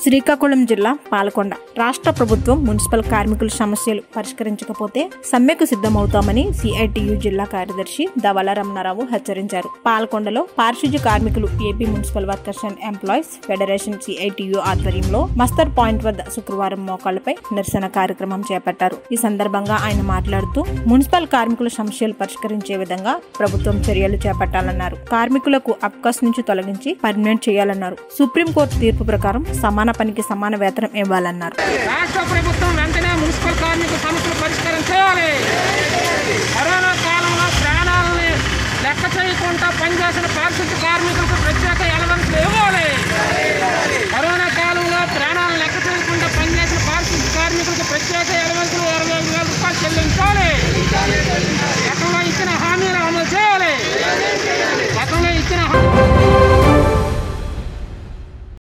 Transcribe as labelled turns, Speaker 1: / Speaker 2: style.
Speaker 1: శ్రీకాకుళం జిల్లా పాలకొండ రాష్ట్ర ప్రభుత్వం మున్సిపల్ కార్మికుల సమస్యలు పరిష్కరించకపోతే సమ్మెకు సిద్ధమవుతామని సిఐటియు జిల్లా కార్యదర్శి దవల రమణారావు హెచ్చరించారు పాలకొండలో పారిశుధ్య కార్మికులు AP municipal workers and employees federation CITU ఆధ్వర్యంలో మస్తర్ పాయింట్ వద్ద శుక్రవారం మోకాళ్లపై నిరసన కార్యక్రమం చేపట్టారు ఈ సందర్భంగా ఆయన మాట్లాడుతూ మున్సిపల్ కార్మికుల సమస్యలు పరిష్కరించే విధంగా ప్రభుత్వం చర్యలు చేపట్టాలన్నారు కార్మికులకు అబ్కాస్ నుంచి తొలగించి పర్మనెంట్ చేయాలన్నారు సుప్రీంకోర్టు తీర్పు ప్రకారం సమాన పనికి సమాన వేతనం ఇవ్వాలన్నారు
Speaker 2: రాష్ట్ర ప్రభుత్వం వెంటనే మున్సిపల్ కార్మిక సమస్యలు పరిష్కారం చేయాలి కరోనా కాలంలో ప్రాణాలని లెక్క చేయకుండా పనిచేసిన